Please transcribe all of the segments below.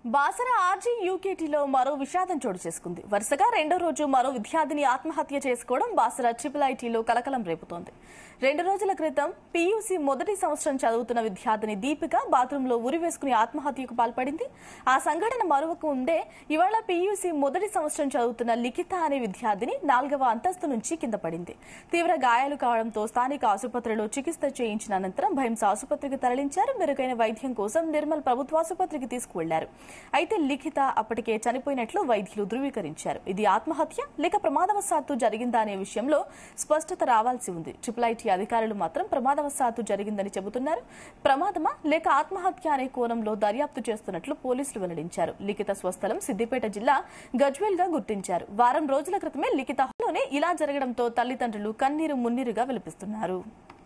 Basara RG యూకేటీలో మరో విషాదం చోటు చేసుకుంది వరుసగా రెండో రోజు మరో విద్యార్థిని ఆత్మహత్య చేసుకోవడం బాసర ట్రిపుల్ ఐటీలో కలకలం రేపుతోంది రెండు రోజుల క్రితం పీయూసీ మొదటి సంవత్సరం చదువుతున్న విద్యార్థిని దీపిక బాత్రూంలో ఉరి వేసుకుని ఆత్మహత్యకు పాల్పడింది ఆ సంఘటన మరొక ఉండే ఇవాళ పీయూసీ మొదటి సంవత్సరం చదువుతున్న లిఖిత అనే విద్యార్థిని నాలుగవ అంతస్తు నుంచి కింద పడింది తీవ్ర గాయాలు కావడంతో స్థానిక ఆసుపత్రిలో చికిత్స చేయించిన అనంతరం భైంస్ ఆసుపత్రికి తరలించారు మెరుగైన వైద్యం కోసం నిర్మల్ ప్రభుత్వాసుపత్రికి తీసుకువెళ్లారు అయితే లిఖిత అప్పటికే చనిపోయినట్లు వైద్యులు ధృవీకరించారు ఇది ఆత్మహత్య లేక ప్రమాదవశాత్తు జరిగిందా అనే విషయంలో స్పష్టత రావాల్సి ఉంది ట్రిపుల్ ఐటీ అధికారులు మాత్రం ప్రమాదవశాత్తు జరిగిందని చెబుతున్నారు ప్రమాదమా లేక ఆత్మహత్య అనే కోణంలో దర్యాప్తు చేస్తున్నట్లు పోలీసులు వెల్లడించారు లిఖిత స్వస్థలం సిద్దిపేట జిల్లా గజ్వేల్ గా గుర్తించారు వారం రోజుల క్రితమే లిఖిత లోనే ఇలా జరగడంతో తల్లిదండ్రులు కన్నీరు మున్నీరుగా విలపిస్తున్నారు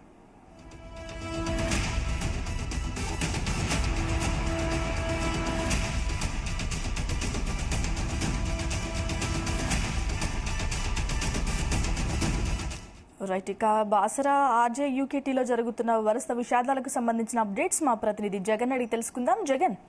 రైట్ ఇక బాసరా ఆర్జే యూకేటీలో జరుగుతున్న వరుస విషాదాలకు సంబంధించిన అప్డేట్స్ మా ప్రతినిధి జగన్ అడిగి తెలుసుకుందాం జగన్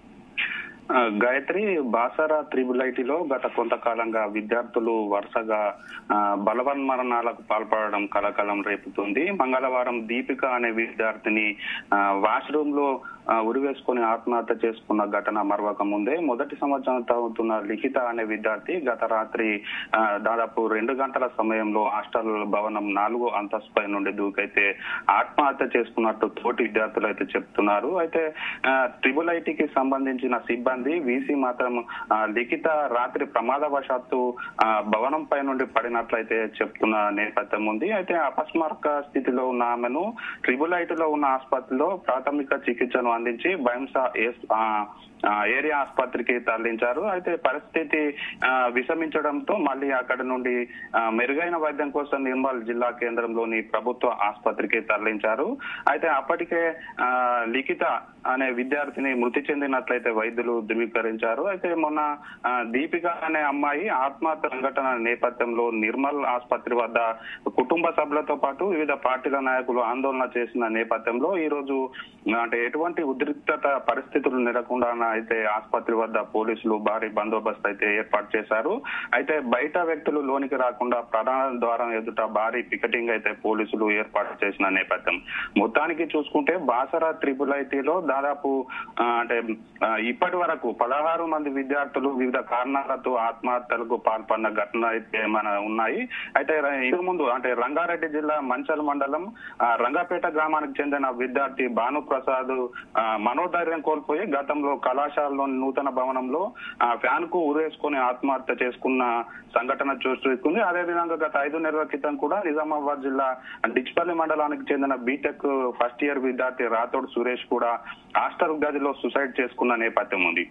ఆ, గాయత్రి బాసరా త్రిబుల్ ఐటీలో గత కొంతకాలంగా విద్యార్థులు వరుసగా ఆ, బలవన్మరణాలకు పాల్పడడం కలకలం రేపుతుంది మంగళవారం దీపిక అనే విద్యార్థిని ఆ, వాష్రూమ్ లో ఆ, ఉరివేసుకుని ఆత్మహత్య చేసుకున్న ఘటన మరవక ముందే మొదటి సంవత్సరం చదువుతున్న లిఖిత అనే విద్యార్థి గత రాత్రి ఆ, దాదాపు రెండు గంటల సమయంలో హాస్టల్ భవనం నాలుగో అంతస్తుపై నుండి దూకైతే ఆత్మహత్య చేసుకున్నట్టు తోటి విద్యార్థులు అయితే చెప్తున్నారు అయితే ఆ, ట్రిబుల్ ఐటీకి సంబంధించిన సిబ్బంది వీసీ మాత్రం ఆ, లిఖిత రాత్రి ప్రమాదవశాత్తు ఆ, భవనం పై నుండి పడినట్లయితే చెప్తున్న నేపథ్యం ఉంది అయితే అపస్మారక స్థితిలో ఉన్న ఆమెను ట్రిబుల్ ఐటీలో ఉన్న ఆసుపత్రిలో ప్రాథమిక చికిత్సను అందించి బైంసా ఏస్- ఆ, ఆ, ఏరియా ఆసుపత్రికి తరలించారు అయితే పరిస్థితి ఆ, విషమించడంతో మళ్ళీ అక్కడి నుండి ఆ, మెరుగైన వైద్యం కోసం నిర్మల్ జిల్లా కేంద్రంలోని ప్రభుత్వ ఆసుపత్రికి తరలించారు అయితే అప్పటికే ఆ, లిఖిత అనే విద్యార్థిని మృతి చెందినట్లయితే వైద్యులు ధృవీకరించారు అయితే మొన్న ఆ, దీపిక అనే అమ్మాయి ఆత్మహత్య సంఘటన నేపథ్యంలో నిర్మల్ ఆసుపత్రి వద్ద కుటుంబ సభ్యులతో పాటు వివిధ పార్టీల నాయకులు ఆందోళన చేసిన నేపథ్యంలో ఈ రోజు అంటే ఎటువంటి ఉద్రిక్తత పరిస్థితులు నెలకుండా అయితే ఆసుపత్రి వద్ద పోలీసులు భారీ బందోబస్తు అయితే ఏర్పాటు చేశారు అయితే బయట వ్యక్తులు లోనికి రాకుండా ప్రధాన ద్వారం ఎదుట భారీ పికెటింగ్ అయితే పోలీసులు ఏర్పాటు చేసిన నేపథ్యం మొత్తానికి చూసుకుంటే బాసరా త్రిపుల్ ఐటీలో దాదాపు ఆ, అంటే ఆ, ఇప్పటి వరకు పదహారు మంది విద్యార్థులు వివిధ కారణాలతో ఆత్మహత్యలకు పాల్పడిన ఘటన అయితే మన ఉన్నాయి అయితే ర- ఇంతకు ముందు అంటే రంగారెడ్డి జిల్లా మంచల్ మండలం ఆ, రంగాపేట గ్రామానికి చెందిన విద్యార్థి భానుప్రసాద్ ఆ, మనోధైర్యం కోల్పోయి గతంలో కళాశాలలోని నూతన భవనంలో ఆ, ఫ్యాన్ కు ఉరేసుకొని ఆత్మహత్య చేసుకున్న సంఘటన చూస్తుంది అదేవిధంగా గత ఐదు నెలల క్రితం కూడా నిజామాబాద్ జిల్లా డిచ్పల్లి మండలానికి చెందిన బీటెక్ ఫస్ట్ ఇయర్ విద్యార్థి రాథోడ్ సురేష్ కూడా హాస్టల్ గదిలో సుసైడ్ చేసుకున్న నేపథ్యం ఉంది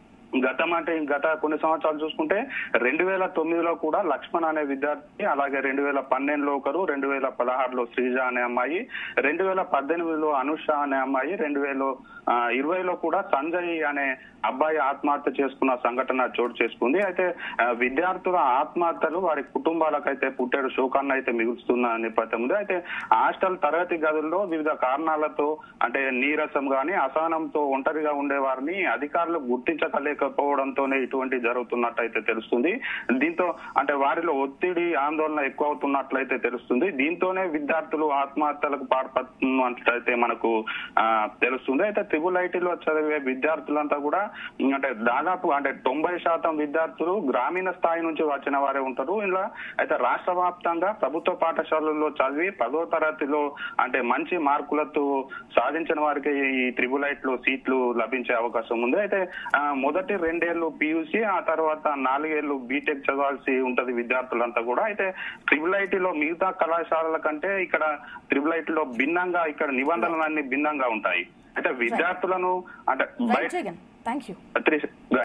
గతం అంటే గత కొన్ని సంవత్సరాలు చూసుకుంటే రెండు వేల తొమ్మిదిలో కూడా లక్ష్మణ్ అనే విద్యార్థి అలాగే రెండు వేల పన్నెండులో ఒకరు రెండు వేల పదహారులో శ్రీజ అనే అమ్మాయి రెండు వేల పద్దెనిమిదిలో అనుష అనే అమ్మాయి రెండు వేల ఆ, ఇరవైలో కూడా సంజయ్ అనే అబ్బాయి ఆత్మహత్య చేసుకున్న సంఘటన చోటు చేసుకుంది అయితే ఆ, విద్యార్థుల ఆత్మహత్యలు వారి కుటుంబాలకైతే పుట్టేడు శోకాన్ని అయితే మిగులుస్తున్న నేపథ్యం ఉంది అయితే హాస్టల్ తరగతి గదుల్లో వివిధ కారణాలతో అంటే నీరసం గాని అసహనంతో ఒంటరిగా ఉండే వారిని అధికారులు గుర్తించలేకపోవడంతోనే ఇటువంటి జరుగుతున్నట్టయితే తెలుస్తుంది దీంతో అంటే వారిలో ఒత్తిడి ఆందోళన ఎక్కువ అవుతున్నట్లయితే తెలుస్తుంది దీంతోనే విద్యార్థులు ఆత్మహత్యలకు పాల్పడుతున్నట్లయితే మనకు ఆ, తెలుస్తుంది అయితే ట్రిబుల్ ఐటీలో చదివే విద్యార్థులంతా కూడా ఉమ్, అంటే దాదాపు అంటే తొంభై శాతం విద్యార్థులు గ్రామీణ స్థాయి నుంచి వచ్చిన వారే ఉంటారు ఇలా అయితే రాష్ట్ర వ్యాప్తంగా ప్రభుత్వ పాఠశాలల్లో చదివి పదో తరగతిలో అంటే మంచి మార్కులతో సాధించిన వారికి ఈ ట్రిబుల్ ఐట్ లో సీట్లు లభించే అవకాశం ఉంది అయితే ఆ, మొదటి రెండేళ్లు పియూసీ ఆ తర్వాత నాలుగేళ్లు బీటెక్ చదవాల్సి ఉంటది విద్యార్థులంతా కూడా అయితే ట్రిబుల్ ఐటీలో మిగతా కళాశాలల కంటే ఇక్కడ ట్రిబుల్ ఐటీలో భిన్నంగా ఇక్కడ నిబంధనలన్నీ భిన్నంగా ఉంటాయి అయితే విద్యార్థులను అంటే రైట్ బయట జగన్ థ్యాంక్ యూ త్రీ-